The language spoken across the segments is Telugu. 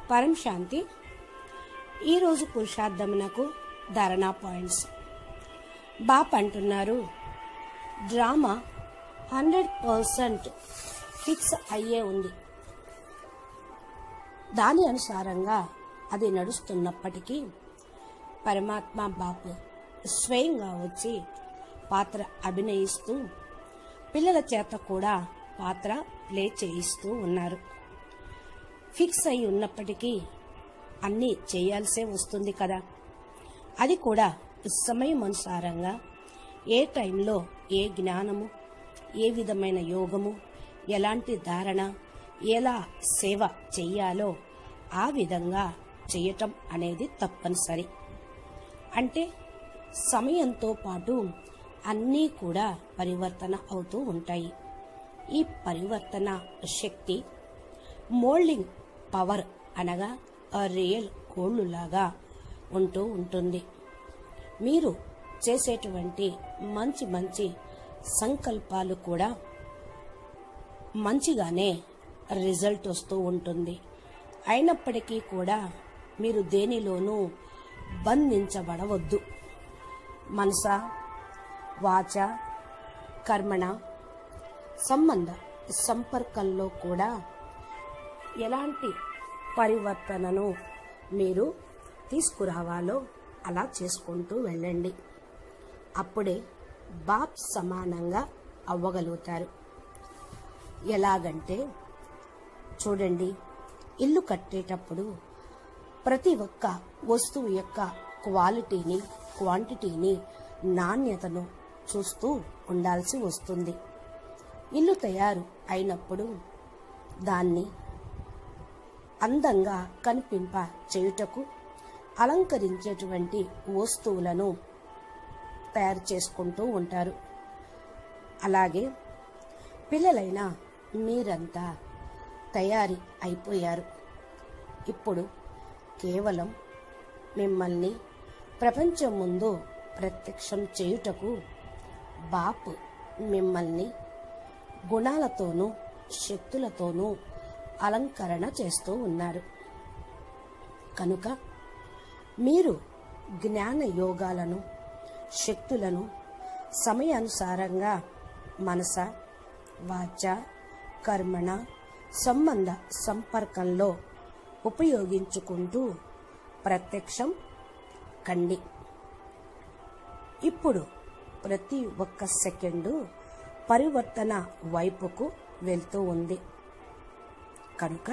పరం శాంతి ఈరోజు పురుషార్థమునకు ధారణా పాయింట్స్ బాప్ అంటున్నారు డ్రామా హండ్రెడ్ పర్సెంట్ ఫిక్స్ అయ్యే ఉంది దాని అనుసారంగా అది నడుస్తున్నప్పటికీ పరమాత్మ బాపు స్వయంగా వచ్చి పాత్ర అభినయిస్తూ పిల్లల చేత కూడా పాత్ర ప్లే చేయిస్తూ ఉన్నారు ఫిక్స్ అయి ఉన్నప్పటికీ అన్నీ చేయాల్సే వస్తుంది కదా అది కూడా సమయం అనుసారంగా ఏ టైంలో ఏ జ్ఞానము ఏ విధమైన యోగము ఎలాంటి ధారణ ఎలా సేవ చెయ్యాలో ఆ విధంగా చేయటం అనేది తప్పనిసరి అంటే సమయంతో పాటు అన్నీ కూడా పరివర్తన అవుతూ ఉంటాయి ఈ పరివర్తన శక్తి మోల్డింగ్ పవర్ అనగా రియల్ గోళ్ళులాగా ఉంటూ ఉంటుంది మీరు చేసేటువంటి మంచి మంచి సంకల్పాలు కూడా మంచిగానే రిజల్ట్ వస్తూ ఉంటుంది అయినప్పటికీ కూడా మీరు దేనిలోనూ బంధించబడవద్దు మనస వాచ కర్మణ సంబంధ సంపర్కంలో కూడా ఎలాంటి పరివర్తనను మీరు తీసుకురావాలో అలా చేసుకుంటూ వెళ్ళండి అప్పుడే బాప్ సమానంగా అవ్వగలుగుతారు ఎలాగంటే చూడండి ఇల్లు కట్టేటప్పుడు ప్రతి ఒక్క వస్తువు యొక్క క్వాలిటీని క్వాంటిటీని నాణ్యతను చూస్తూ ఉండాల్సి వస్తుంది ఇల్లు తయారు అయినప్పుడు దాన్ని అందంగా కనిపింప చేయుటకు అలంకరించేటువంటి వస్తువులను తయారు చేసుకుంటూ ఉంటారు అలాగే పిల్లలైన మీరంతా తయారీ అయిపోయారు ఇప్పుడు కేవలం మిమ్మల్ని ప్రపంచం ముందు ప్రత్యక్షం చేయుటకు బాపు మిమ్మల్ని గుణాలతోనూ శక్తులతోనూ అలంకరణ చేస్తూ ఉన్నారు కనుక మీరు జ్ఞాన యోగాలను శక్తులను సమయానుసారంగా మనస వాచ కర్మణ సంబంధ సంపర్కంలో ఉపయోగించుకుంటూ ప్రత్యక్షం కండి ఇప్పుడు ప్రతి ఒక్క సెకండు పరివర్తన వైపుకు వెళ్తూ ఉంది కనుక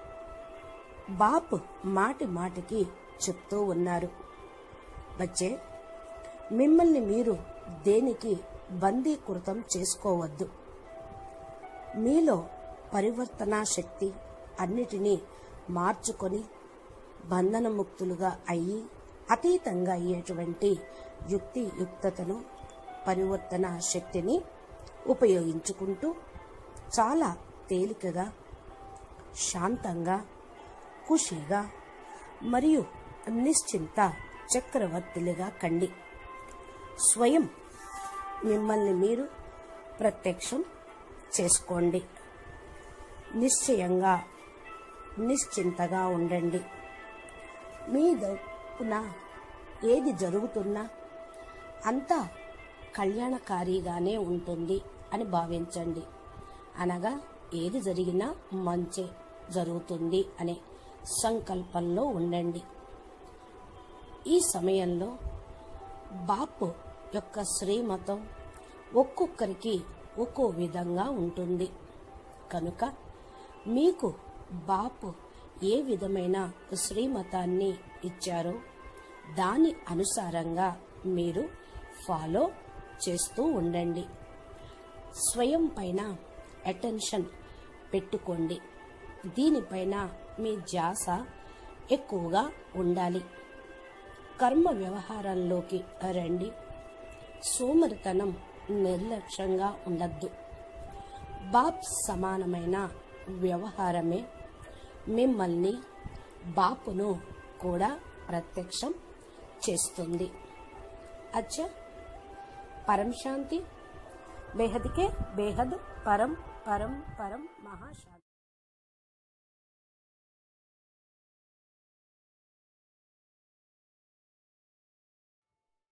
బాపు మాటి మాటికి చెప్తూ ఉన్నారు వచ్చే మిమ్మల్ని మీరు దేనికి బందీకృతం చేసుకోవద్దు మీలో పరివర్తనా శక్తి అన్నిటినీ మార్చుకొని బంధనముక్తులుగా అయ్యి అతీతంగా అయ్యేటువంటి యుక్తి యుక్తతను పరివర్తన శక్తిని ఉపయోగించుకుంటూ చాలా తేలికగా శాంతంగా ఖుషిగా మరియు నిశ్చింత చక్రవర్తులుగా కండి స్వయం మిమ్మల్ని మీరు ప్రత్యక్షం చేసుకోండి నిశ్చయంగా నిశ్చింతగా ఉండండి మీ వైపున ఏది జరుగుతున్నా అంతా కళ్యాణకారిగానే ఉంటుంది అని భావించండి అనగా ఏది జరిగినా మంచే జరుగుతుంది అనే సంకల్పంలో ఉండండి ఈ సమయంలో బాపు యొక్క శ్రీమతం ఒక్కొక్కరికి ఒక్కో విధంగా ఉంటుంది కనుక మీకు బాపు ఏ విధమైన శ్రీమతాన్ని ఇచ్చారో దాని అనుసారంగా మీరు ఫాలో చేస్తూ ఉండండి స్వయం పైన అటెన్షన్ పెట్టుకోండి దీనిపైన మీ ధ్యాస ఎక్కువగా ఉండాలి కర్మ వ్యవహారంలోకి రండి సోమరితనం నిర్లక్ష్యంగా ఉండద్దు బాప్ సమానమైన వ్యవహారమే మిమ్మల్ని బాపును కూడా ప్రత్యక్షం చేస్తుంది అచ్చా పరం శాంతి బేహద్కే బేహద్ పరం పరం పరం మహాశాంతి